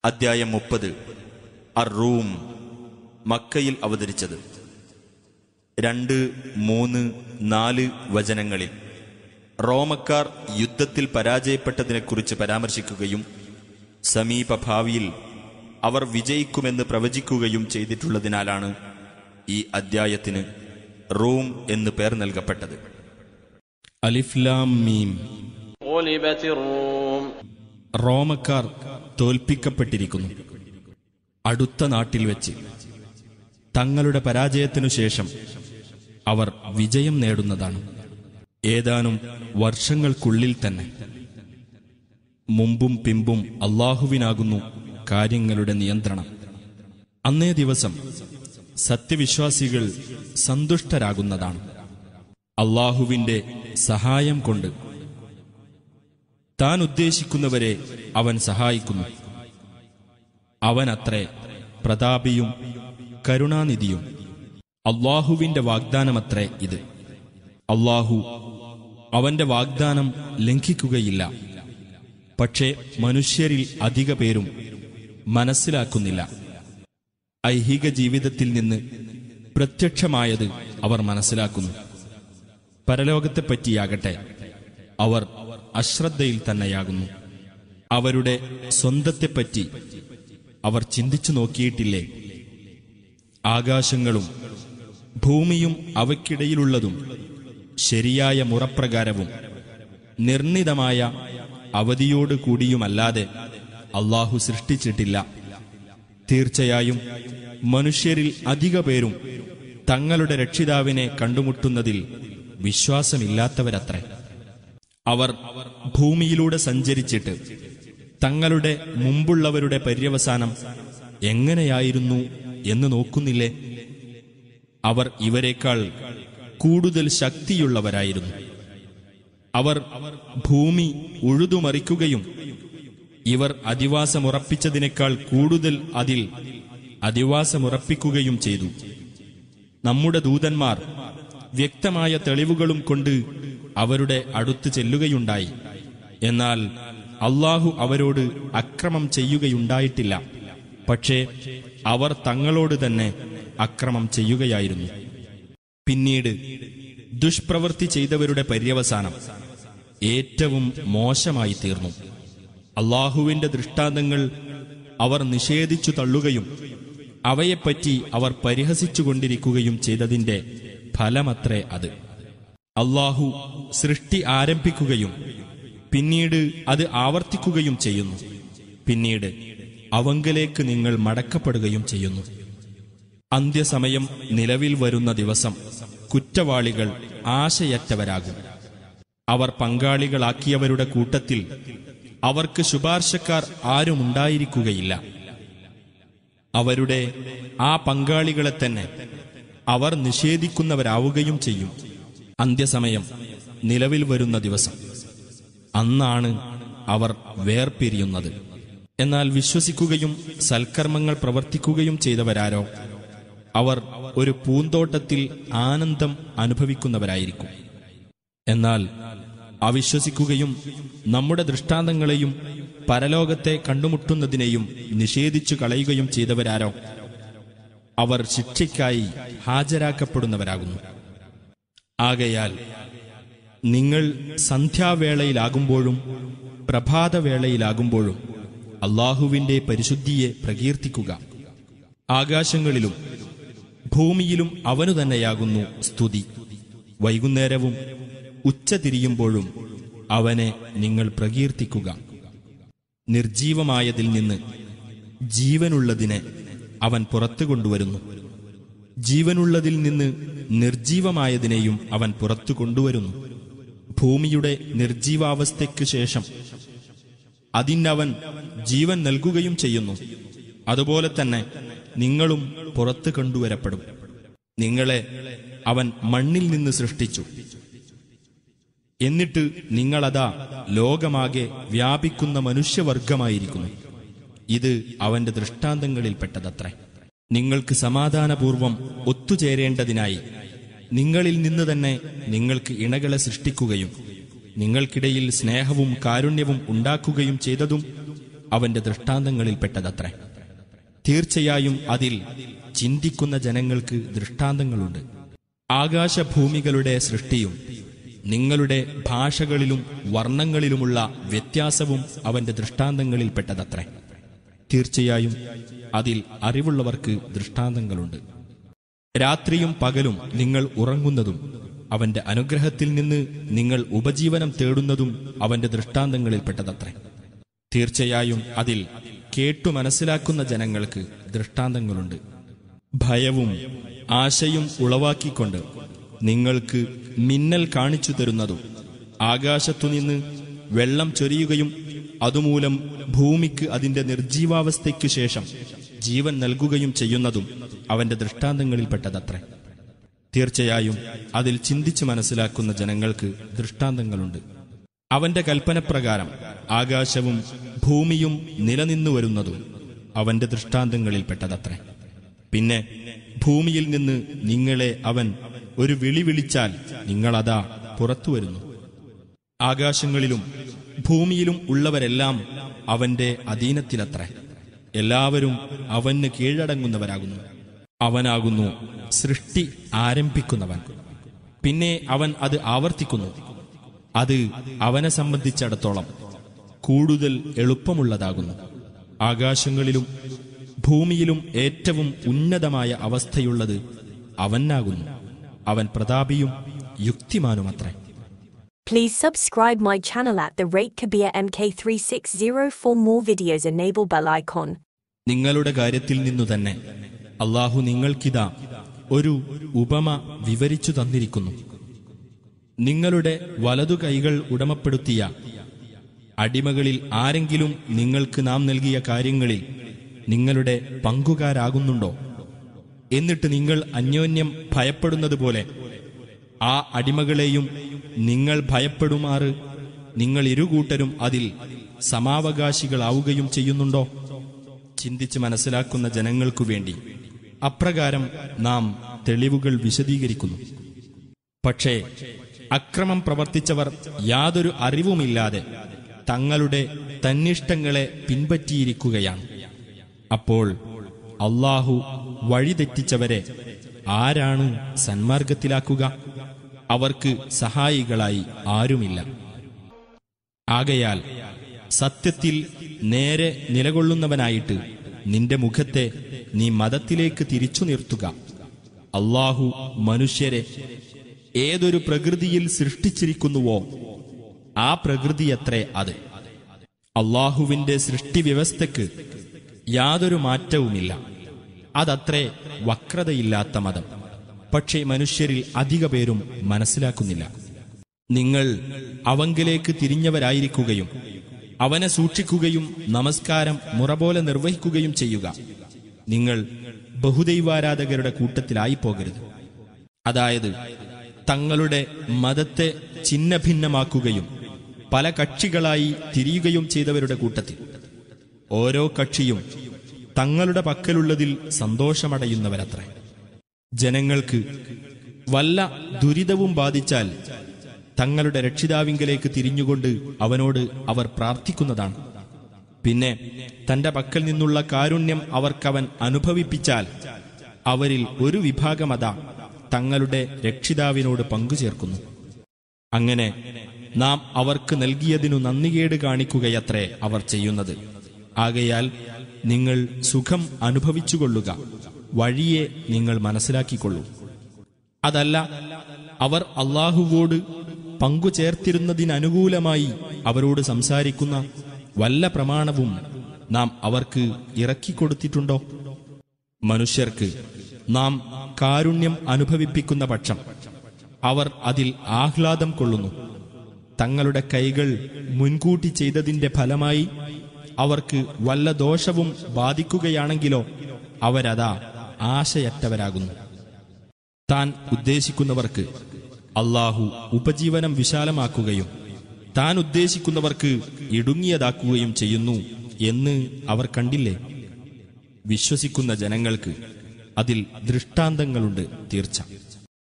അദ്ധ്യായം മുപ്പത് അർ റൂം മക്കയിൽ അവതരിച്ചത് രണ്ട് മൂന്ന് നാല് വചനങ്ങളിൽ റോമക്കാർ യുദ്ധത്തിൽ പരാജയപ്പെട്ടതിനെക്കുറിച്ച് പരാമർശിക്കുകയും സമീപ ഭാവിയിൽ അവർ വിജയിക്കുമെന്ന് പ്രവചിക്കുകയും ചെയ്തിട്ടുള്ളതിനാലാണ് ഈ അദ്ധ്യായത്തിന് റൂം എന്ന് പേർ നൽകപ്പെട്ടത് അലിഫ്ലാം മീം غلبت الروم റോമക്കാർ തോൽപ്പിക്കപ്പെട്ടിരിക്കുന്നു അടുത്ത നാട്ടിൽ വെച്ച് തങ്ങളുടെ പരാജയത്തിനു ശേഷം അവർ വിജയം നേടുന്നതാണ് ഏതാനും വർഷങ്ങൾക്കുള്ളിൽ തന്നെ മുമ്പും പിമ്പും അള്ളാഹുവിനാകുന്നു കാര്യങ്ങളുടെ നിയന്ത്രണം അന്നേ ദിവസം സത്യവിശ്വാസികൾ സന്തുഷ്ടരാകുന്നതാണ് അള്ളാഹുവിന്റെ സഹായം കൊണ്ട് താൻ ഉദ്ദേശിക്കുന്നവരെ അവൻ സഹായിക്കുന്നു അവനത്രേ പ്രതാപിയും കരുണാനിധിയും അള്ളാഹുവിന്റെ വാഗ്ദാനമത്രേ ഇത് അള്ളാഹു അവന്റെ വാഗ്ദാനം ലംഘിക്കുകയില്ല പക്ഷേ മനുഷ്യരിൽ അധിക പേരും മനസ്സിലാക്കുന്നില്ല ഐഹിക ജീവിതത്തിൽ നിന്ന് പ്രത്യക്ഷമായത് അവർ മനസ്സിലാക്കുന്നു പരലോകത്തെപ്പറ്റിയാകട്ടെ അവർ അശ്രദ്ധയിൽ തന്നെയാകുന്നു അവരുടെ സ്വന്തത്തെപ്പറ്റി അവർ ചിന്തിച്ചു നോക്കിയിട്ടില്ലേ ആകാശങ്ങളും ഭൂമിയും അവയ്ക്കിടയിലുള്ളതും ശരിയായ മുറപ്രകാരവും നിർണിതമായ അവധിയോട് കൂടിയുമല്ലാതെ അള്ളാഹു സൃഷ്ടിച്ചിട്ടില്ല തീർച്ചയായും മനുഷ്യരിൽ അധിക പേരും തങ്ങളുടെ രക്ഷിതാവിനെ കണ്ടുമുട്ടുന്നതിൽ വിശ്വാസമില്ലാത്തവരത്രേ അവർ ഭൂമിയിലൂടെ സഞ്ചരിച്ചിട്ട് തങ്ങളുടെ മുമ്പുള്ളവരുടെ പര്യവസാനം എങ്ങനെയായിരുന്നു എന്ന് നോക്കുന്നില്ലേ അവർ ഇവരെക്കാൾ കൂടുതൽ ശക്തിയുള്ളവരായിരുന്നു അവർ ഭൂമി ഉഴുതുമറിക്കുകയും ഇവർ അധിവാസമുറപ്പിച്ചതിനേക്കാൾ കൂടുതൽ അതിൽ അധിവാസമുറപ്പിക്കുകയും ചെയ്തു നമ്മുടെ ദൂതന്മാർ വ്യക്തമായ തെളിവുകളും കൊണ്ട് അവരുടെ അടുത്ത് ചെല്ലുകയുണ്ടായി എന്നാൽ അള്ളാഹു അവരോട് അക്രമം ചെയ്യുകയുണ്ടായിട്ടില്ല പക്ഷേ അവർ തങ്ങളോട് തന്നെ അക്രമം ചെയ്യുകയായിരുന്നു പിന്നീട് ദുഷ്പ്രവൃത്തി ചെയ്തവരുടെ പര്യവസാനം ഏറ്റവും മോശമായി തീർന്നു അള്ളാഹുവിന്റെ ദൃഷ്ടാന്തങ്ങൾ അവർ നിഷേധിച്ചു തള്ളുകയും അവയെപ്പറ്റി അവർ പരിഹസിച്ചുകൊണ്ടിരിക്കുകയും ചെയ്തതിന്റെ ഫലമത്രേ അത് അള്ളാഹു സൃഷ്ടി ആരംഭിക്കുകയും പിന്നീട് അത് ആവർത്തിക്കുകയും ചെയ്യുന്നു പിന്നീട് അവങ്കലേക്ക് നിങ്ങൾ മടക്കപ്പെടുകയും ചെയ്യുന്നു അന്ത്യസമയം നിലവിൽ വരുന്ന ദിവസം കുറ്റവാളികൾ ആശയറ്റവരാകും അവർ പങ്കാളികളാക്കിയവരുടെ കൂട്ടത്തിൽ അവർക്ക് ശുപാർശക്കാർ ആരുമുണ്ടായിരിക്കുകയില്ല അവരുടെ ആ പങ്കാളികളെ തന്നെ അവർ നിഷേധിക്കുന്നവരാവുകയും ചെയ്യും അന്ത്യസമയം നിലവിൽ വരുന്ന ദിവസം അന്നാണ് അവർ വേർപിരിയുന്നത് എന്നാൽ വിശ്വസിക്കുകയും സൽക്കർമ്മങ്ങൾ പ്രവർത്തിക്കുകയും ചെയ്തവരാരോ അവർ ഒരു പൂന്തോട്ടത്തിൽ ആനന്ദം അനുഭവിക്കുന്നവരായിരിക്കും എന്നാൽ അവിശ്വസിക്കുകയും നമ്മുടെ ദൃഷ്ടാന്തങ്ങളെയും പരലോകത്തെ കണ്ടുമുട്ടുന്നതിനെയും നിഷേധിച്ചു കളയുകയും ചെയ്തവരാരോ അവർ ശിക്ഷയ്ക്കായി ഹാജരാക്കപ്പെടുന്നവരാകുന്നു ആകയാൽ നിങ്ങൾ സന്ധ്യാവേളയിലാകുമ്പോഴും പ്രഭാതവേളയിലാകുമ്പോഴും അള്ളാഹുവിന്റെ പരിശുദ്ധിയെ പ്രകീർത്തിക്കുക ആകാശങ്ങളിലും ഭൂമിയിലും അവനു തന്നെയാകുന്നു സ്തുതി വൈകുന്നേരവും ഉച്ച തിരിയുമ്പോഴും അവനെ നിങ്ങൾ പ്രകീർത്തിക്കുക നിർജീവമായതിൽ നിന്ന് ജീവനുള്ളതിനെ അവൻ പുറത്തു കൊണ്ടുവരുന്നു ജീവനുള്ളതിൽ നിന്ന് നിർജീവമായതിനെയും അവൻ പുറത്തു കൊണ്ടുവരുന്നു ഭൂമിയുടെ നിർജീവാവസ്ഥയ്ക്കു ശേഷം അതിനവൻ ജീവൻ നൽകുകയും ചെയ്യുന്നു അതുപോലെ തന്നെ നിങ്ങളും പുറത്തു കൊണ്ടുവരപ്പെടും നിങ്ങളെ അവൻ മണ്ണിൽ നിന്ന് സൃഷ്ടിച്ചു എന്നിട്ട് നിങ്ങളതാ ലോകമാകെ വ്യാപിക്കുന്ന മനുഷ്യവർഗമായിരിക്കുന്നു ഇത് അവന്റെ ദൃഷ്ടാന്തങ്ങളിൽപ്പെട്ടതത്രേ നിങ്ങൾക്ക് സമാധാനപൂർവം ഒത്തുചേരേണ്ടതിനായി നിങ്ങളിൽ നിന്ന് തന്നെ നിങ്ങൾക്ക് ഇണകളെ സൃഷ്ടിക്കുകയും നിങ്ങൾക്കിടയിൽ സ്നേഹവും കാരുണ്യവും ഉണ്ടാക്കുകയും ചെയ്തതും അവന്റെ ദൃഷ്ടാന്തങ്ങളിൽപ്പെട്ടതത്രേ തീർച്ചയായും അതിൽ ചിന്തിക്കുന്ന ജനങ്ങൾക്ക് ദൃഷ്ടാന്തങ്ങളുണ്ട് ആകാശഭൂമികളുടെ സൃഷ്ടിയും നിങ്ങളുടെ ഭാഷകളിലും വർണ്ണങ്ങളിലുമുള്ള വ്യത്യാസവും അവന്റെ ദൃഷ്ടാന്തങ്ങളിൽപ്പെട്ടതത്രേ തീർച്ചയായും അതിൽ അറിവുള്ളവർക്ക് ദൃഷ്ടാന്തങ്ങളുണ്ട് രാത്രിയും പകലും നിങ്ങൾ ഉറങ്ങുന്നതും അവന്റെ അനുഗ്രഹത്തിൽ നിന്ന് നിങ്ങൾ ഉപജീവനം തേടുന്നതും അവന്റെ ദൃഷ്ടാന്തങ്ങളിൽപ്പെട്ടതത്രേ തീർച്ചയായും അതിൽ കേട്ടു മനസ്സിലാക്കുന്ന ജനങ്ങൾക്ക് ദൃഷ്ടാന്തങ്ങളുണ്ട് ഭയവും ആശയും ഉളവാക്കിക്കൊണ്ട് നിങ്ങൾക്ക് മിന്നൽ കാണിച്ചു തരുന്നതും ആകാശത്തുനിന്ന് വെള്ളം ചൊരിയുകയും അതുമൂലം ഭൂമിക്ക് അതിന്റെ നിർജീവാവസ്ഥയ്ക്കു ശേഷം ജീവൻ നൽകുകയും ചെയ്യുന്നതും അവന്റെ ദൃഷ്ടാന്തങ്ങളിൽപ്പെട്ടതത്രേ തീർച്ചയായും അതിൽ ചിന്തിച്ചു മനസ്സിലാക്കുന്ന ജനങ്ങൾക്ക് ദൃഷ്ടാന്തങ്ങളുണ്ട് അവന്റെ കൽപ്പനപ്രകാരം ആകാശവും ഭൂമിയും നിലനിന്നു വരുന്നതും അവന്റെ ദൃഷ്ടാന്തങ്ങളിൽപ്പെട്ടതത്രേ പിന്നെ ഭൂമിയിൽ നിന്ന് നിങ്ങളെ അവൻ ഒരു വിളി വിളിച്ചാൽ നിങ്ങളതാ പുറത്തു വരുന്നു ആകാശങ്ങളിലും ഭൂമിയിലും ഉള്ളവരെല്ലാം അവന്റെ അധീനത്തിലത്രേ എല്ലാവരും അവന് കീഴടങ്ങുന്നവരാകുന്നു അവനാകുന്നു സൃഷ്ടി ആരംഭിക്കുന്നവൻ പിന്നെ അവൻ അത് ആവർത്തിക്കുന്നു അത് അവനെ സംബന്ധിച്ചിടത്തോളം കൂടുതൽ എളുപ്പമുള്ളതാകുന്നു ആകാശങ്ങളിലും ഭൂമിയിലും ഏറ്റവും ഉന്നതമായ അവസ്ഥയുള്ളത് അവനാകുന്നു അവൻ പ്രതാപിയും യുക്തിമാനുമത്രേ Please subscribe my channel at the rate Kabir MK360 for more videos. Enable bell icon. നിങ്ങളുടെ കാര്യത്തിൽ നിന്നു തന്നെ അള്ളാഹു നിങ്ങൾക്കിതാ ഒരു ഉപമ വിവരിച്ചു തന്നിരിക്കുന്നു നിങ്ങളുടെ വലതു കൈകൾ ഉടമപ്പെടുത്തിയ അടിമകളിൽ ആരെങ്കിലും നിങ്ങൾക്ക് നാം നൽകിയ കാര്യങ്ങളിൽ നിങ്ങളുടെ പങ്കുകാരാകുന്നുണ്ടോ എന്നിട്ട് നിങ്ങൾ അന്യോന്യം ഭയപ്പെടുന്നത് പോലെ ആ അടിമകളെയും നിങ്ങൾ ഭയപ്പെടുമാറ് നിങ്ങൾ ഇരുകൂട്ടരും അതിൽ സമാവകാശികളാവുകയും ചെയ്യുന്നുണ്ടോ ചിന്തിച്ച് മനസ്സിലാക്കുന്ന ജനങ്ങൾക്കു വേണ്ടി അപ്രകാരം നാം തെളിവുകൾ വിശദീകരിക്കുന്നു പക്ഷേ അക്രമം പ്രവർത്തിച്ചവർ യാതൊരു അറിവുമില്ലാതെ തങ്ങളുടെ തന്നിഷ്ടങ്ങളെ പിൻപറ്റിയിരിക്കുകയാണ് അപ്പോൾ അള്ളാഹു വഴിതെറ്റിച്ചവരെ ആരാണ് സന്മാർഗത്തിലാക്കുക അവർക്ക് സഹായികളായി ആരുമില്ല ആകയാൽ സത്യത്തിൽ നേരെ നിലകൊള്ളുന്നവനായിട്ട് നിന്റെ മുഖത്തെ നീ മതത്തിലേക്ക് തിരിച്ചു നിർത്തുക അള്ളാഹു മനുഷ്യരെ ഏതൊരു പ്രകൃതിയിൽ സൃഷ്ടിച്ചിരിക്കുന്നുവോ ആ പ്രകൃതിയത്രേ അത് അള്ളാഹുവിന്റെ സൃഷ്ടിവ്യവസ്ഥയ്ക്ക് യാതൊരു മാറ്റവുമില്ല അതത്രേ വക്രതയില്ലാത്ത മതം പക്ഷേ മനുഷ്യരിൽ അധിക പേരും മനസ്സിലാക്കുന്നില്ല നിങ്ങൾ അവങ്കിലേക്ക് തിരിഞ്ഞവരായിരിക്കുകയും അവനെ സൂക്ഷിക്കുകയും നമസ്കാരം മുറപോലെ നിർവഹിക്കുകയും ചെയ്യുക നിങ്ങൾ ബഹുദൈവാരാധകരുടെ കൂട്ടത്തിലായി പോകരുത് അതായത് തങ്ങളുടെ മതത്തെ ഛിന്നഭിന്നമാക്കുകയും പല കക്ഷികളായി തിരിയുകയും ചെയ്തവരുടെ കൂട്ടത്തിൽ ഓരോ കക്ഷിയും തങ്ങളുടെ പക്കലുള്ളതിൽ സന്തോഷമടയുന്നവരത്രേ ജനങ്ങൾക്ക് വല്ല ദുരിതവും ബാധിച്ചാൽ തങ്ങളുടെ രക്ഷിതാവിങ്കലേക്ക് തിരിഞ്ഞുകൊണ്ട് അവനോട് അവർ പ്രാർത്ഥിക്കുന്നതാണ് പിന്നെ തന്റെ പക്കൽ നിന്നുള്ള കാരുണ്യം അവർക്കവൻ അനുഭവിപ്പിച്ചാൽ അവരിൽ ഒരു വിഭാഗമത തങ്ങളുടെ രക്ഷിതാവിനോട് പങ്കുചേർക്കുന്നു അങ്ങനെ നാം അവർക്ക് നൽകിയതിനു നന്ദികേട് കാണിക്കുകയത്രേ അവർ ചെയ്യുന്നത് ആകയാൽ നിങ്ങൾ സുഖം അനുഭവിച്ചുകൊള്ളുക വഴിയെ നിങ്ങൾ മനസ്സിലാക്കിക്കൊള്ളൂ അതല്ല അവർ അള്ളാഹുവോട് പങ്കുചേർത്തിരുന്നതിനനുകൂലമായി അവരോട് സംസാരിക്കുന്ന വല്ല പ്രമാണവും നാം അവർക്ക് ഇറക്കിക്കൊടുത്തിട്ടുണ്ടോ മനുഷ്യർക്ക് നാം കാരുണ്യം അനുഭവിപ്പിക്കുന്ന പക്ഷം അവർ അതിൽ ആഹ്ലാദം കൊള്ളുന്നു തങ്ങളുടെ കൈകൾ മുൻകൂട്ടി ചെയ്തതിന്റെ ഫലമായി അവർക്ക് വല്ല ദോഷവും ബാധിക്കുകയാണെങ്കിലോ അവരതാ ആശയറ്റവരാകുന്നു താൻ ഉദ്ദേശിക്കുന്നവർക്ക് അള്ളാഹു ഉപജീവനം വിശാലമാക്കുകയും താൻ ഉദ്ദേശിക്കുന്നവർക്ക് ഇടുങ്ങിയതാക്കുകയും ചെയ്യുന്നു എന്ന് അവർ കണ്ടില്ലേ വിശ്വസിക്കുന്ന ജനങ്ങൾക്ക് അതിൽ ദൃഷ്ടാന്തങ്ങളുണ്ട് തീർച്ച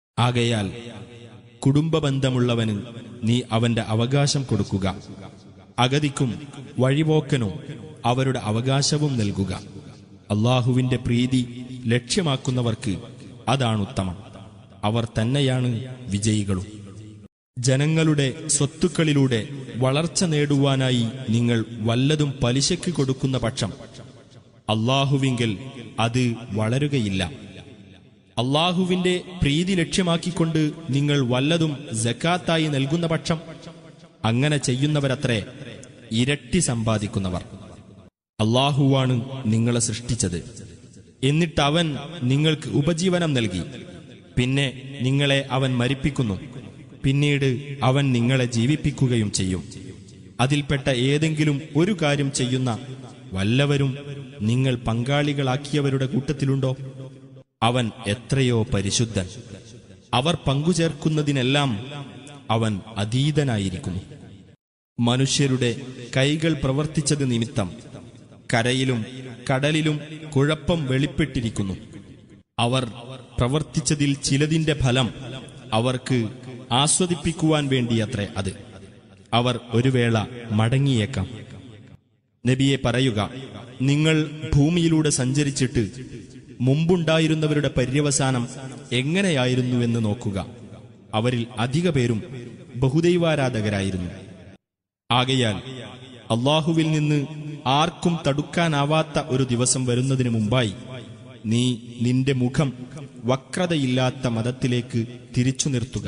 ആകയാൽ കുടുംബബന്ധമുള്ളവന് നീ അവന്റെ അവകാശം കൊടുക്കുക അഗതിക്കും വഴിപോക്കനും അവരുടെ അവകാശവും നൽകുക അള്ളാഹുവിന്റെ പ്രീതി ലക്ഷ്യമാക്കുന്നവർക്ക് അതാണ് ഉത്തമം അവർ തന്നെയാണ് വിജയികളും ജനങ്ങളുടെ സ്വത്തുക്കളിലൂടെ വളർച്ച നേടുവാനായി നിങ്ങൾ വല്ലതും പലിശയ്ക്ക് കൊടുക്കുന്ന പക്ഷം അള്ളാഹുവിങ്കിൽ അത് വളരുകയില്ല അള്ളാഹുവിന്റെ പ്രീതി ലക്ഷ്യമാക്കിക്കൊണ്ട് നിങ്ങൾ വല്ലതും ജക്കാത്തായി നൽകുന്ന പക്ഷം അങ്ങനെ ചെയ്യുന്നവരത്രേ ഇരട്ടി സമ്പാദിക്കുന്നവർ അള്ളാഹുവാണ് നിങ്ങളെ സൃഷ്ടിച്ചത് എന്നിട്ട് അവൻ നിങ്ങൾക്ക് ഉപജീവനം നൽകി പിന്നെ നിങ്ങളെ അവൻ മരിപ്പിക്കുന്നു പിന്നീട് അവൻ നിങ്ങളെ ജീവിപ്പിക്കുകയും ചെയ്യും അതിൽപ്പെട്ട ഏതെങ്കിലും ഒരു കാര്യം ചെയ്യുന്ന വല്ലവരും നിങ്ങൾ പങ്കാളികളാക്കിയവരുടെ കൂട്ടത്തിലുണ്ടോ അവൻ എത്രയോ പരിശുദ്ധൻ അവർ പങ്കുചേർക്കുന്നതിനെല്ലാം അവൻ അതീതനായിരിക്കുന്നു മനുഷ്യരുടെ കൈകൾ പ്രവർത്തിച്ചത് നിമിത്തം കരയിലും കടലിലും കുഴപ്പം വെളിപ്പെട്ടിരിക്കുന്നു അവർ പ്രവർത്തിച്ചതിൽ ചിലതിന്റെ ഫലം അവർക്ക് ആസ്വദിപ്പിക്കുവാൻ വേണ്ടിയത്രേ അത് അവർ ഒരു വേള മടങ്ങിയേക്കാം നബിയെ പറയുക നിങ്ങൾ ഭൂമിയിലൂടെ സഞ്ചരിച്ചിട്ട് മുമ്പുണ്ടായിരുന്നവരുടെ പര്യവസാനം എങ്ങനെയായിരുന്നുവെന്ന് നോക്കുക അവരിൽ അധിക പേരും ബഹുദൈവാരാധകരായിരുന്നു ആകയാൽ അള്ളാഹുവിൽ നിന്ന് ആർക്കും തടുക്കാനാവാത്ത ഒരു ദിവസം വരുന്നതിന് മുമ്പായി നീ നിന്റെ മുഖം വക്രതയില്ലാത്ത മതത്തിലേക്ക് തിരിച്ചു നിർത്തുക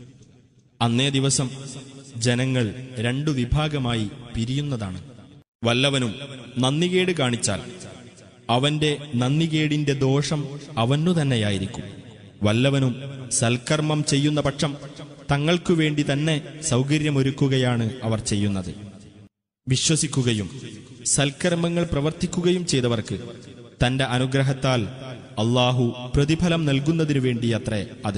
അന്നേ ദിവസം ജനങ്ങൾ രണ്ടു വിഭാഗമായി പിരിയുന്നതാണ് വല്ലവനും നന്ദികേട് കാണിച്ചാൽ അവന്റെ നന്ദികേടിന്റെ ദോഷം അവനു തന്നെയായിരിക്കും വല്ലവനും സൽക്കർമ്മം ചെയ്യുന്ന പക്ഷം തങ്ങൾക്കു വേണ്ടി തന്നെ സൗകര്യമൊരുക്കുകയാണ് അവർ ചെയ്യുന്നത് വിശ്വസിക്കുകയും സൽക്കർമ്മങ്ങൾ പ്രവർത്തിക്കുകയും ചെയ്തവർക്ക് തന്റെ അനുഗ്രഹത്താൽ അള്ളാഹു പ്രതിഫലം നൽകുന്നതിനു വേണ്ടിയത്രേ അത്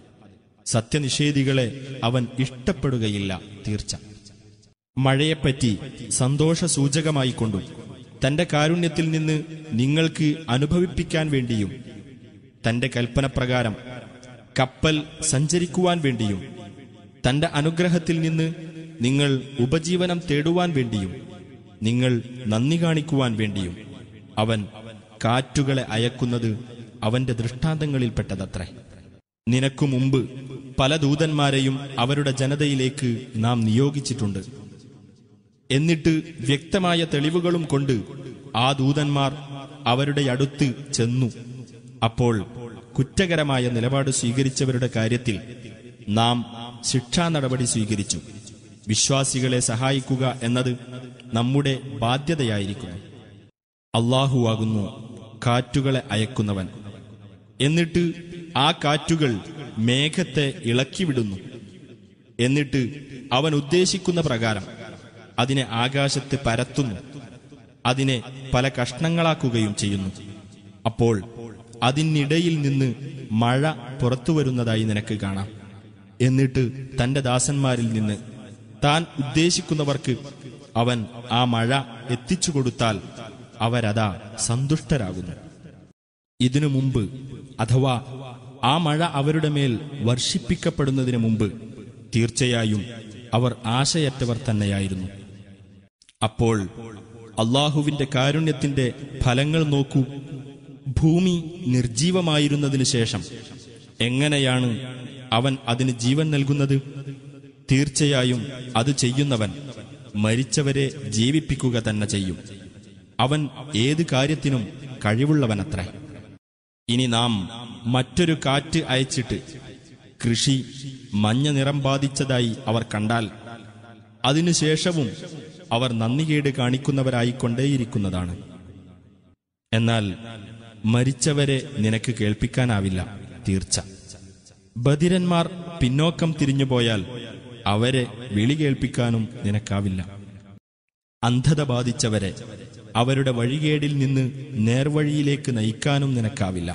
സത്യനിഷേധികളെ അവൻ ഇഷ്ടപ്പെടുകയില്ല തീർച്ച മഴയെപ്പറ്റി സന്തോഷസൂചകമായി കൊണ്ടും തന്റെ കാരുണ്യത്തിൽ നിന്ന് നിങ്ങൾക്ക് അനുഭവിപ്പിക്കാൻ വേണ്ടിയും തന്റെ കൽപ്പനപ്രകാരം കപ്പൽ സഞ്ചരിക്കുവാൻ വേണ്ടിയും തന്റെ അനുഗ്രഹത്തിൽ നിന്ന് നിങ്ങൾ ഉപജീവനം തേടുവാൻ വേണ്ടിയും നിങ്ങൾ നന്ദി കാണിക്കുവാൻ വേണ്ടിയും അവൻ കാറ്റുകളെ അയക്കുന്നത് അവന്റെ ദൃഷ്ടാന്തങ്ങളിൽപ്പെട്ടതത്രേ നിനക്കു മുമ്പ് പല ദൂതന്മാരെയും അവരുടെ ജനതയിലേക്ക് നാം നിയോഗിച്ചിട്ടുണ്ട് എന്നിട്ട് വ്യക്തമായ തെളിവുകളും കൊണ്ട് ആ ദൂതന്മാർ അവരുടെ അടുത്ത് ചെന്നു അപ്പോൾ കുറ്റകരമായ നിലപാട് സ്വീകരിച്ചവരുടെ കാര്യത്തിൽ നാം ശിക്ഷാ നടപടി സ്വീകരിച്ചു വിശ്വാസികളെ സഹായിക്കുക എന്നത് നമ്മുടെ ബാധ്യതയായിരിക്കുന്നു അള്ളാഹുവാകുന്നു കാറ്റുകളെ അയക്കുന്നവൻ എന്നിട്ട് ആ കാറ്റുകൾ മേഘത്തെ ഇളക്കിവിടുന്നു എന്നിട്ട് അവൻ ഉദ്ദേശിക്കുന്ന പ്രകാരം അതിനെ ആകാശത്ത് പരത്തുന്നു അതിനെ പല കഷ്ണങ്ങളാക്കുകയും ചെയ്യുന്നു അപ്പോൾ അതിനിടയിൽ നിന്ന് മഴ പുറത്തുവരുന്നതായി നിനക്ക് കാണാം എന്നിട്ട് തന്റെ ദാസന്മാരിൽ നിന്ന് താൻ ഉദ്ദേശിക്കുന്നവർക്ക് അവൻ ആ മഴ എത്തിച്ചു കൊടുത്താൽ അവരതാ സന്തുഷ്ടരാകുന്നു ഇതിനു മുമ്പ് അഥവാ ആ മഴ അവരുടെ മേൽ വർഷിപ്പിക്കപ്പെടുന്നതിന് മുമ്പ് തീർച്ചയായും അവർ ആശയറ്റവർ തന്നെയായിരുന്നു അപ്പോൾ അള്ളാഹുവിന്റെ കാരുണ്യത്തിന്റെ ഫലങ്ങൾ നോക്കൂ ഭൂമി നിർജീവമായിരുന്നതിനു ശേഷം എങ്ങനെയാണ് അവൻ അതിന് ജീവൻ നൽകുന്നത് തീർച്ചയായും അത് ചെയ്യുന്നവൻ മരിച്ചവരെ ജീവിപ്പിക്കുക തന്നെ ചെയ്യും അവൻ ഏത് കാര്യത്തിനും കഴിവുള്ളവനത്രേ ഇനി നാം മറ്റൊരു കാറ്റ് അയച്ചിട്ട് കൃഷി മഞ്ഞ നിറം ബാധിച്ചതായി അവർ കണ്ടാൽ അതിനുശേഷവും അവർ നന്ദികേട് കാണിക്കുന്നവരായിക്കൊണ്ടേയിരിക്കുന്നതാണ് എന്നാൽ മരിച്ചവരെ നിനക്ക് കേൾപ്പിക്കാനാവില്ല തീർച്ച ബധിരന്മാർ പിന്നോക്കം തിരിഞ്ഞുപോയാൽ അവരെ വിളി കേൾപ്പിക്കാനും നിനക്കാവില്ല അന്ധത ബാധിച്ചവരെ അവരുടെ വഴികേടിൽ നിന്ന് നേർവഴിയിലേക്ക് നയിക്കാനും നിനക്കാവില്ല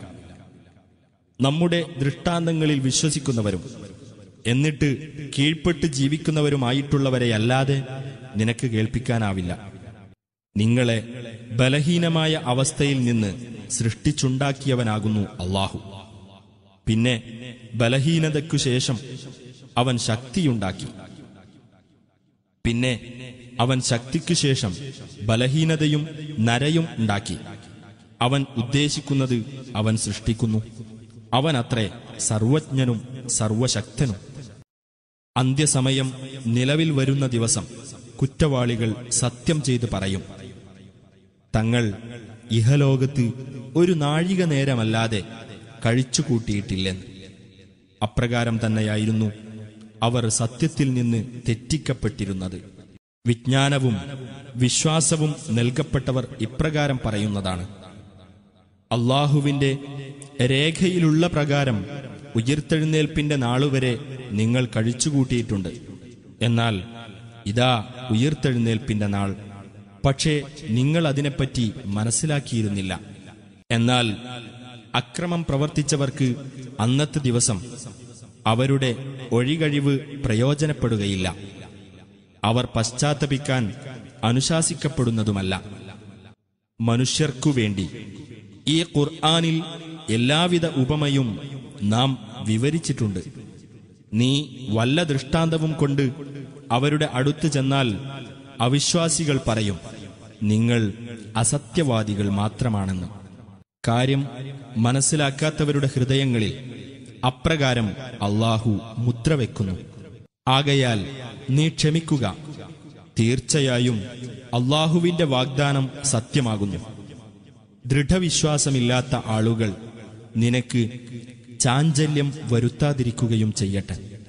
നമ്മുടെ ദൃഷ്ടാന്തങ്ങളിൽ വിശ്വസിക്കുന്നവരും എന്നിട്ട് കീഴ്പ്പെട്ട് ജീവിക്കുന്നവരുമായിട്ടുള്ളവരെയല്ലാതെ നിനക്ക് കേൾപ്പിക്കാനാവില്ല നിങ്ങളെ ബലഹീനമായ അവസ്ഥയിൽ നിന്ന് സൃഷ്ടിച്ചുണ്ടാക്കിയവനാകുന്നു അള്ളാഹു പിന്നെ ബലഹീനതയ്ക്കു ശേഷം അവൻ ശക്തിയുണ്ടാക്കി പിന്നെ അവൻ ശക്തിക്കു ശേഷം ബലഹീനതയും നരയും ഉണ്ടാക്കി അവൻ ഉദ്ദേശിക്കുന്നത് അവൻ സൃഷ്ടിക്കുന്നു അവൻ അത്രേ സർവജ്ഞനും സർവശക്തനും അന്ത്യസമയം നിലവിൽ വരുന്ന ദിവസം കുറ്റവാളികൾ സത്യം ചെയ്തു പറയും തങ്ങൾ ഇഹലോകത്ത് ഒരു നാഴിക നേരമല്ലാതെ കഴിച്ചുകൂട്ടിയിട്ടില്ലെന്ന് അപ്രകാരം തന്നെയായിരുന്നു അവർ സത്യത്തിൽ നിന്ന് തെറ്റിക്കപ്പെട്ടിരുന്നത് വിജ്ഞാനവും വിശ്വാസവും നൽകപ്പെട്ടവർ ഇപ്രകാരം പറയുന്നതാണ് അള്ളാഹുവിന്റെ രേഖയിലുള്ള പ്രകാരം ഉയർത്തെഴുന്നേൽപ്പിന്റെ നാളുവരെ നിങ്ങൾ കഴിച്ചുകൂട്ടിയിട്ടുണ്ട് എന്നാൽ ഇതാ ഉയർത്തെഴുന്നേൽപ്പിന്റെ നാൾ പക്ഷേ നിങ്ങൾ അതിനെപ്പറ്റി മനസ്സിലാക്കിയിരുന്നില്ല എന്നാൽ അക്രമം പ്രവർത്തിച്ചവർക്ക് അന്നത്തെ ദിവസം അവരുടെ ഒഴികഴിവ് പ്രയോജനപ്പെടുകയില്ല അവർ പശ്ചാത്തപിക്കാൻ അനുശാസിക്കപ്പെടുന്നതുമല്ല മനുഷ്യർക്കു വേണ്ടി ഈ ഖുർആനിൽ എല്ലാവിധ ഉപമയും നാം വിവരിച്ചിട്ടുണ്ട് നീ വല്ല ദൃഷ്ടാന്തവും കൊണ്ട് അവരുടെ അടുത്ത് ചെന്നാൽ അവിശ്വാസികൾ പറയും നിങ്ങൾ അസത്യവാദികൾ മാത്രമാണെന്ന് കാര്യം മനസ്സിലാക്കാത്തവരുടെ ഹൃദയങ്ങളിൽ അപ്രകാരം അള്ളാഹു മുദ്ര വെക്കുന്നു ആകയാൽ നീ ക്ഷമിക്കുക തീർച്ചയായും അള്ളാഹുവിന്റെ വാഗ്ദാനം സത്യമാകുന്നു ദൃഢവിശ്വാസമില്ലാത്ത ആളുകൾ നിനക്ക് ചാഞ്ചല്യം വരുത്താതിരിക്കുകയും ചെയ്യട്ടെ